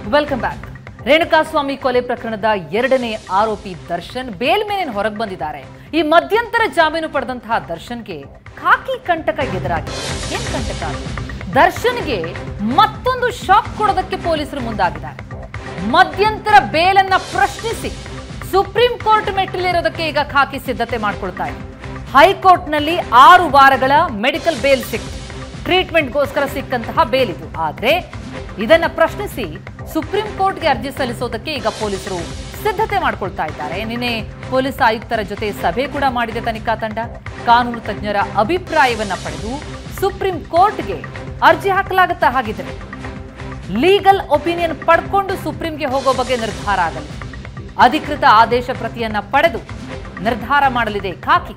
Welcome back Renukaswamy ಕೊಲೆ ಪ್ರಕರಣದ ಎರಡನೇ ಆರೋಪಿ ದರ್ಶನ್ ಬೇಲ್ ಮೇಲೆ ಹೊರಗೆ ಬಂದಿದ್ದಾರೆ ಈ ಮಧ್ಯಂತರ ಜಾಮೀನು ಪಡೆದಂತಹ ದರ್ಶನ್ಗೆ ಖಾಕಿ ಕಂಟಕ ಎದುರಾಗಿದೆ ಏನ್ ಕಂಟಕ ಅದು? ದರ್ಶನ್ಗೆ ಮತ್ತೊಂದು ಶಾಕ್ ಕೊಡೋದಕ್ಕೆ ಪೊಲೀಸರು ಮುಂದಾಗಿದ್ದಾರೆ ಮಧ್ಯಂತರ ಬೇಲನ್ನ ಪ್ರಶ್ನಿಸಿ ಸುಪ್ರೀಂ ಕೋರ್ಟ್ ಮೆಟ್ಟಿಲಿರೋದಕ್ಕೆ ಈಗ ಖಾಕಿ ಸಿದ್ಧತೆ ಮಾಡ್ಕೊಳ್ತಾ ಇದೆ ಹೈಕೋರ್ಟ್ನಲ್ಲಿ ಆರು ವಾರಗಳ ಮೆಡಿಕಲ್ ಬೇಲ್ ಸಿಕ್ತು ಟ್ರೀಟ್ಮೆಂಟ್ಗೋಸ್ಕರ ಸಿಕ್ಕಂತಹ ಬೇಲ್ ಇದು ಆದ್ರೆ ಇದನ್ನ ಪ್ರಶ್ನಿಸಿ ಸುಪ್ರೀಂ ಕೋರ್ಟ್ಗೆ ಅರ್ಜಿ ಸಲ್ಲಿಸೋದಕ್ಕೆ ಈಗ ಪೊಲೀಸರು ಸಿದ್ಧತೆ ಮಾಡ್ಕೊಳ್ತಾ ಇದ್ದಾರೆ ನಿನ್ನೆ ಪೊಲೀಸ್ ಆಯುಕ್ತರ ಜೊತೆ ಸಭೆ ಕೂಡ ಮಾಡಿದೆ ತನಿಖಾ ತಂಡ ಕಾನೂನು ತಜ್ಞರ ಅಭಿಪ್ರಾಯವನ್ನ ಪಡೆದು ಸುಪ್ರೀಂ ಕೋರ್ಟ್ಗೆ ಅರ್ಜಿ ಹಾಕಲಾಗುತ್ತಾ ಹಾಗಿದ್ರೆ ಲೀಗಲ್ ಒಪಿನಿಯನ್ ಪಡ್ಕೊಂಡು ಸುಪ್ರೀಂಗೆ ಹೋಗೋ ಬಗ್ಗೆ ನಿರ್ಧಾರ ಆಗಲಿದೆ ಅಧಿಕೃತ ಆದೇಶ ಪ್ರತಿಯನ್ನ ಪಡೆದು ನಿರ್ಧಾರ ಮಾಡಲಿದೆ ಖಾಕಿ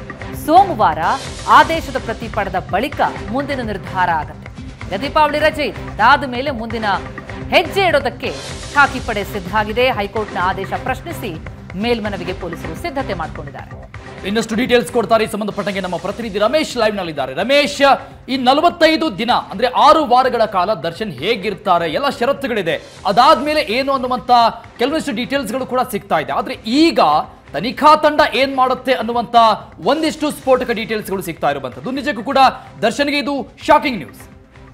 ಸೋಮವಾರ ಆದೇಶದ ಪ್ರತಿ ಪಡೆದ ಬಳಿಕ ಮುಂದಿನ ನಿರ್ಧಾರ ಆಗತ್ತೆ ಈಗ ದೀಪಾವಳಿ ರಜೆ ಇದೆ ಅದಾದ ಮೇಲೆ ಮುಂದಿನ ಹೆಜ್ಜೆ ಇಡೋದಕ್ಕೆ ಖಾಕಿ ಪಡೆ ಸಿದ್ಧ ಆಗಿದೆ ಹೈಕೋರ್ಟ್ನ ಆದೇಶ ಪ್ರಶ್ನಿಸಿ ಮೇಲ್ಮನವಿಗೆ ಪೊಲೀಸರು ಸಿದ್ಧತೆ ಮಾಡಿಕೊಂಡಿದ್ದಾರೆ ಇನ್ನಷ್ಟು ಡೀಟೇಲ್ಸ್ ಕೊಡ್ತಾರೆ ಈ ಸಂಬಂಧಪಟ್ಟಂಗೆ ನಮ್ಮ ಪ್ರತಿನಿಧಿ ರಮೇಶ್ ಲೈವ್ ನಲ್ಲಿದ್ದಾರೆ ರಮೇಶ್ ಈ ನಲವತ್ತೈದು ದಿನ ಅಂದ್ರೆ ಆರು ವಾರಗಳ ಕಾಲ ದರ್ಶನ್ ಹೇಗಿರ್ತಾರೆ ಎಲ್ಲ ಷರತ್ತುಗಳಿದೆ ಅದಾದ್ಮೇಲೆ ಏನು ಅನ್ನುವಂತ ಕೆಲವೊಂದಿಷ್ಟು ಡೀಟೇಲ್ಸ್ಗಳು ಕೂಡ ಸಿಗ್ತಾ ಇದೆ ಆದ್ರೆ ಈಗ ತನಿಖಾ ತಂಡ ಏನ್ ಮಾಡುತ್ತೆ ಅನ್ನುವಂತ ಒಂದಿಷ್ಟು ಸ್ಫೋಟಕ ಡೀಟೇಲ್ಸ್ಗಳು ಸಿಗ್ತಾ ಇರುವಂತದ್ದು ನಿಜಕ್ಕೂ ಕೂಡ ದರ್ಶನ್ಗೆ ಇದು ಶಾಕಿಂಗ್ ನ್ಯೂಸ್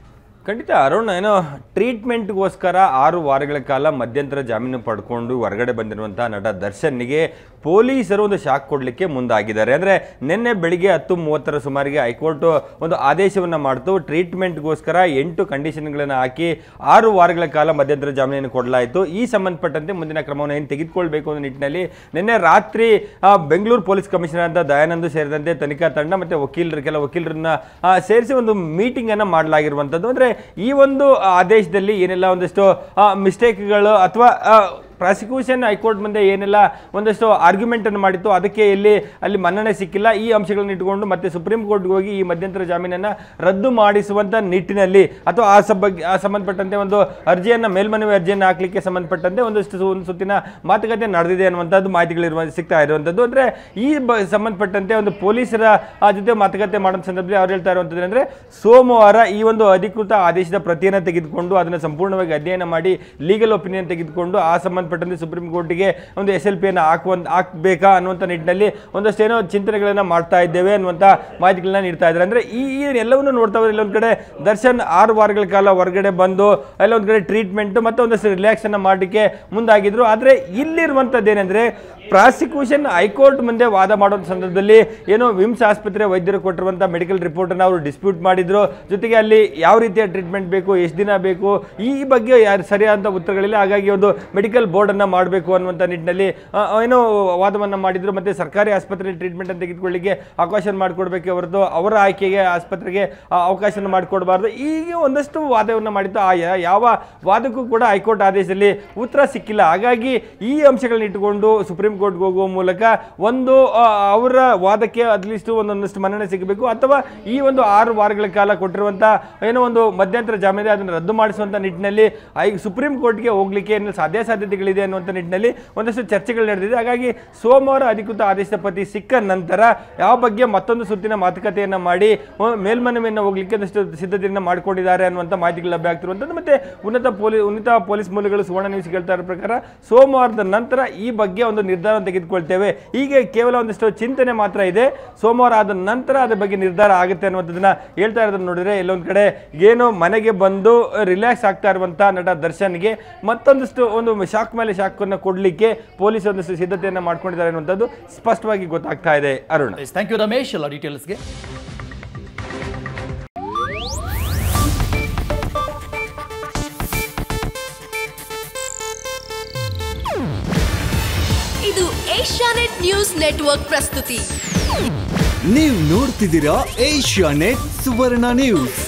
ಖಂಡಿತ ಅರುಣ್ ಏನೋ ಟ್ರೀಟ್ಮೆಂಟ್ಗೋಸ್ಕರ ಆರು ವಾರಗಳ ಕಾಲ ಮಧ್ಯಂತರ ಜಾಮೀನು ಪಡ್ಕೊಂಡು ಹೊರಗಡೆ ಬಂದಿರುವಂತಹ ನಟ ದರ್ಶನ್ನಿಗೆ ಪೊಲೀಸರು ಒಂದು ಶಾಕ್ ಕೊಡಲಿಕ್ಕೆ ಮುಂದಾಗಿದ್ದಾರೆ ಅಂದರೆ ನಿನ್ನೆ ಬೆಳಿಗ್ಗೆ ಹತ್ತು ಮೂವತ್ತರ ಸುಮಾರಿಗೆ ಹೈಕೋರ್ಟ್ ಒಂದು ಆದೇಶವನ್ನು ಮಾಡ್ತು ಟ್ರೀಟ್ಮೆಂಟ್ಗೋಸ್ಕರ ಎಂಟು ಕಂಡೀಷನ್ಗಳನ್ನು ಹಾಕಿ ಆರು ವಾರಗಳ ಕಾಲ ಮಧ್ಯಂತರ ಜಾಮೀನನ್ನು ಕೊಡಲಾಯಿತು ಈ ಸಂಬಂಧಪಟ್ಟಂತೆ ಮುಂದಿನ ಕ್ರಮವನ್ನು ಏನು ತೆಗೆದುಕೊಳ್ಬೇಕು ಅನ್ನೋ ನಿಟ್ಟಿನಲ್ಲಿ ನಿನ್ನೆ ರಾತ್ರಿ ಆ, ಬೆಂಗಳೂರು ಪೊಲೀಸ್ ಕಮಿಷನರ್ ಅಂತ ದಯಾನಂದ್ ಸೇರಿದಂತೆ ತನಿಖಾ ತಂಡ ಮತ್ತು ವಕೀಲರು ಕೆಲ ವಕೀಲರನ್ನ ಆ, ಸೇರಿಸಿ ಒಂದು ಮೀಟಿಂಗ್ ಅನ್ನ ಮಾಡಲಾಗಿರುವಂಥದ್ದು ಅಂದ್ರೆ ಈ ಒಂದು ಆದೇಶದಲ್ಲಿ ಏನೆಲ್ಲ ಒಂದಷ್ಟು ಮಿಸ್ಟೇಕ್ಗಳು ಅಥವಾ ಪ್ರಾಸಿಕ್ಯೂಷನ್ ಹೈಕೋರ್ಟ್ ಮುಂದೆ ಏನೆಲ್ಲ ಒಂದಷ್ಟು ಆರ್ಗ್ಯುಮೆಂಟ್ ಅನ್ನು ಮಾಡಿತ್ತು ಅದಕ್ಕೆ ಇಲ್ಲಿ ಅಲ್ಲಿ ಮನ್ನಣೆ ಸಿಕ್ಕಿಲ್ಲ ಈ ಅಂಶಗಳನ್ನು ಇಟ್ಟುಕೊಂಡು ಮತ್ತೆ ಸುಪ್ರೀಂ ಕೋರ್ಟ್ಗೆ ಹೋಗಿ ಈ ಮಧ್ಯಂತರ ಜಾಮೀನನ್ನ ರದ್ದು ಮಾಡಿಸುವಂತ ನಿಟ್ಟಿನಲ್ಲಿ ಅಥವಾ ಆ ಸಬ್ ಆ ಸಂಬಂಧಪಟ್ಟಂತೆ ಒಂದು ಅರ್ಜಿಯನ್ನ ಮೇಲ್ಮನವಿ ಅರ್ಜಿಯನ್ನು ಹಾಕ್ಲಿಕ್ಕೆ ಸಂಬಂಧಪಟ್ಟಂತೆ ಒಂದಷ್ಟು ಸು- ಒಂದು ಸುತ್ತಿನ ಮಾತುಕತೆ ನಡೆದಿದೆ ಅನ್ನುವಂಥದ್ದು ಮಾಹಿತಿಗಳಿರುವ ಸಿಗ್ತಾ ಇರುವಂಥದ್ದು ಅಂದ್ರೆ ಈ ಬ ಸಂಬಂಧಪಟ್ಟಂತೆ ಒಂದು ಪೊಲೀಸರ ಆ ಜೊತೆ ಮಾತುಕತೆ ಮಾಡೋ ಸಂದರ್ಭದಲ್ಲಿ ಅವ್ರು ಹೇಳ್ತಾ ಇರುವಂಥದ್ದು ಅಂದ್ರೆ ಸೋಮವಾರ ಈ ಒಂದು ಅಧಿಕೃತ ಆದೇಶದ ಪ್ರತಿಯನ್ನು ತೆಗೆದುಕೊಂಡು ಅದನ್ನು ಸಂಪೂರ್ಣವಾಗಿ ಅಧ್ಯಯನ ಮಾಡಿ ಲೀಗಲ್ ಒಪಿನಿಯನ್ ತೆಗೆದುಕೊಂಡು ಆ ಸಂಬಂಧಪಟ್ಟಂತೆ ಸುಪ್ರೀಂ ಕೋರ್ಟಿಗೆ ಒಂದು ಎಸ್ ಎಲ್ ಪಿಯನ್ನು ಹಾಕುವಂತ ಹಾಕ್ಬೇಕಾ ಅನ್ನುವಂಥ ನಿಟ್ಟಿನಲ್ಲಿ ಒಂದಷ್ಟು ಏನೋ ಚಿಂತನೆಗಳನ್ನು ಮಾಡ್ತಾ ಇದ್ದೇವೆ ಅನ್ನುವಂಥ ಮಾಹಿತಿಗಳನ್ನ ನೀಡ್ತಾ ಇದ್ದಾರೆ ಅಂದ್ರೆ ಈ ಈ ಎಲ್ಲವನ್ನು ನೋಡ್ತಾ ಹೋದ್ರೆ ಇಲ್ಲೊಂದು ಕಡೆ ದರ್ಶನ್ ಆರು ವಾರಗಳ ಕಾಲ ಹೊರಗಡೆ ಬಂದು ಎಲ್ಲ ಒಂದು ಕಡೆ ಟ್ರೀಟ್ಮೆಂಟ್ ಮತ್ತೆ ಒಂದಷ್ಟು ರಿಲ್ಯಾಕ್ಸ್ ಅನ್ನ ಮಾಡಲಿಕ್ಕೆ ಮುಂದಾಗಿದ್ರು ಆದ್ರೆ ಇಲ್ಲಿರುವಂಥದ್ದು ಏನಂದ್ರೆ ಪ್ರಾಸಿಕ್ಯೂಷನ್ ಹೈಕೋರ್ಟ್ ಮುಂದೆ ವಾದ ಮಾಡೋ ಸಂದರ್ಭದಲ್ಲಿ ಏನೋ ವಿಮ್ಸ್ ಆಸ್ಪತ್ರೆ ವೈದ್ಯರು ಕೊಟ್ಟಿರುವಂಥ ಮೆಡಿಕಲ್ ರಿಪೋರ್ಟನ್ನು ಅವರು ಡಿಸ್ಪ್ಯೂಟ್ ಮಾಡಿದ್ರು ಜೊತೆಗೆ ಅಲ್ಲಿ ಯಾವ ರೀತಿಯ ಟ್ರೀಟ್ಮೆಂಟ್ ಬೇಕು ಎಷ್ಟು ದಿನ ಬೇಕು ಈ ಬಗ್ಗೆ ಯಾರು ಸರಿಯಾದ ಉತ್ತರಗಳಿಲ್ಲ ಹಾಗಾಗಿ ಒಂದು ಮೆಡಿಕಲ್ ಬೋರ್ಡನ್ನು ಮಾಡಬೇಕು ಅನ್ನುವಂಥ ನಿಟ್ಟಿನಲ್ಲಿ ಆ, ಏನೋ ವಾದವನ್ನು ಮಾಡಿದ್ರು ಮತ್ತೆ ಸರ್ಕಾರಿ ಆಸ್ಪತ್ರೆಯಲ್ಲಿ ಟ್ರೀಟ್ಮೆಂಟ್ ಅಂತ ತೆಗೆದುಕೊಳ್ಳಿಕ್ಕೆ ಅವಕಾಶ ಮಾಡಿಕೊಡ್ಬೇಕೆ ಹೊರತು ಅವರ ಆಯ್ಕೆಗೆ ಆಸ್ಪತ್ರೆಗೆ ಆ, ಅವಕಾಶನ ಮಾಡಿಕೊಡಬಾರ್ದು ಈಗ ಒಂದಷ್ಟು ವಾದವನ್ನು ಮಾಡಿತ್ತು ಆ ಯಾ- ಯಾವ ವಾದಕ್ಕೂ ಕೂಡ ಹೈಕೋರ್ಟ್ ಆದೇಶದಲ್ಲಿ ಉತ್ತರ ಸಿಕ್ಕಿಲ್ಲ ಹಾಗಾಗಿ ಈ ಅಂಶಗಳನ್ನ ಇಟ್ಟುಕೊಂಡು ಸುಪ್ರೀಂ ಕೋರ್ಟ್ಗೆ ಹೋಗುವ ಮೂಲಕ ಒಂದು ಆ, ಅವರ ವಾದಕ್ಕೆ ಅಟ್ಲೀಸ್ಟ್ ಒಂದೊಂದಷ್ಟು ಮನ್ನಣೆ ಸಿಗಬೇಕು ಅಥವಾ ಈ ಒಂದು ಆರು ವಾರಗಳ ಕಾಲ ಕೊಟ್ಟಿರುವಂಥ ಏನೋ ಒಂದು ಮಧ್ಯಂತರ ಜಾಮೀನು ಅದನ್ನು ರದ್ದು ಮಾಡಿಸುವಂಥ ನಿಟ್ಟಿನಲ್ಲಿ ಐ ಸುಪ್ರೀಂ ಕೋರ್ಟ್ಗೆ ಹೋಗ್ಲಿಕ್ಕೆ ಏನು ಸಾಧ್ಯ ಸಾಧ್ಯತೆಗಳಿದೆ ಅನ್ನುವಂಥ ನಿಟ್ಟಿನಲ್ಲಿ ಒಂದಷ್ಟು ಚರ್ಚೆಗಳು ನಡೆದಿದೆ ಹಾಗಾಗಿ ಸೋಮವಾರ ಅಧಿಕೃತ ಆದೇಶದ ಪತಿ ಸಿಕ್ಕ ನಂತರ ಯಾವ ಬಗ್ಗೆ ಮತ್ತೊಂದು ಸುತ್ತಿನ ಮಾತುಕತೆಯನ್ನು ಮಾಡಿ ಆ, ಮೇಲ್ಮನವಿಯನ್ನು ಹೋಗ್ಲಿಕ್ಕೆ ಒಂದಷ್ಟು ಸಿದ್ಧತೆಯನ್ನು ಮಾಡಿಕೊಂಡಿದ್ದಾರೆ ಅನ್ನುವಂಥ ಮಾಹಿತಿಗಳು ಲಭ್ಯ ಆಗ್ತಿರುವಂಥದ್ದು ಮತ್ತೆ ಉನ್ನತ ಪೊಲೀಸ್ ಉನ್ನತ ಪೊಲೀಸ್ ಮೂಲಗಳು ಸುವರ್ಣ ನ್ಯೂಸ್ ಹೇಳ್ತಾ ಇರೋ ಪ್ರಕಾರ ಸೋಮವಾರದ ನಂತರ ಈ ಬಗ್ಗೆ ಒಂದು ನಿರ್ಧಾರ ತೆಗೆದುಕೊಳ್ತೇವೆ ಹೀಗೆ ಕೇವಲ ಒಂದಿಷ್ಟು ಚಿಂತನೆ ಮಾತ್ರ ಇದೆ ಸೋಮವಾರ ಆದ ನಂತರ ಅದ್ರ ಬಗ್ಗೆ ನಿರ್ಧಾರ ಆಗುತ್ತೆ ಅನ್ನುವಂಥದ್ದನ್ನ ಹೇಳ್ತಾ ಇರೋದನ್ನ ನೋಡಿದ್ರೆ ಎಲ್ಲೊಂದು ಕಡೆ ಏನು ಮನೆಗೆ ಬಂದು ರಿಲ್ಯಾಕ್ಸ್ ಆಗ್ತಾ ಇರುವಂಥ ನಟ ದರ್ಶನ್ಗೆ ಮತ್ತೊಂದಿಷ್ಟು ಒಂದು ಶಾಕ್ ಮೇಲೆ ಶಾಕ್ ಅನ್ನು ಕೊಡಲಿಕ್ಕೆ ಪೊಲೀಸ್ ಒಂದಷ್ಟು ಸಿದ್ಧತೆಯನ್ನು ಮಾಡ್ಕೊಂಡಿದ್ದಾರೆ ಅನ್ನುವಂಥದ್ದು ಸ್ಪಷ್ಟವಾಗಿ ಗೊತ್ತಾಗ್ತಾ ಇದೆ ಅರುಣ್ ಥ್ಯಾಂಕ್ ಯು ರಮೇಶ್ ಎಲ್ಲ ಡೀಟೇಲ್ಸ್ಗೆ ಇದು ಏಷ್ಯಾನೆಟ್ ನ್ಯೂಸ್ ನೆಟ್ವರ್ಕ್ ಪ್ರಸ್ತುತಿ ನೀವು ನೋಡ್ತಿದ್ದೀರಾ ಏಷ್ಯಾ ನೆಟ್ ಸುವರ್ಣ ನ್ಯೂಸ್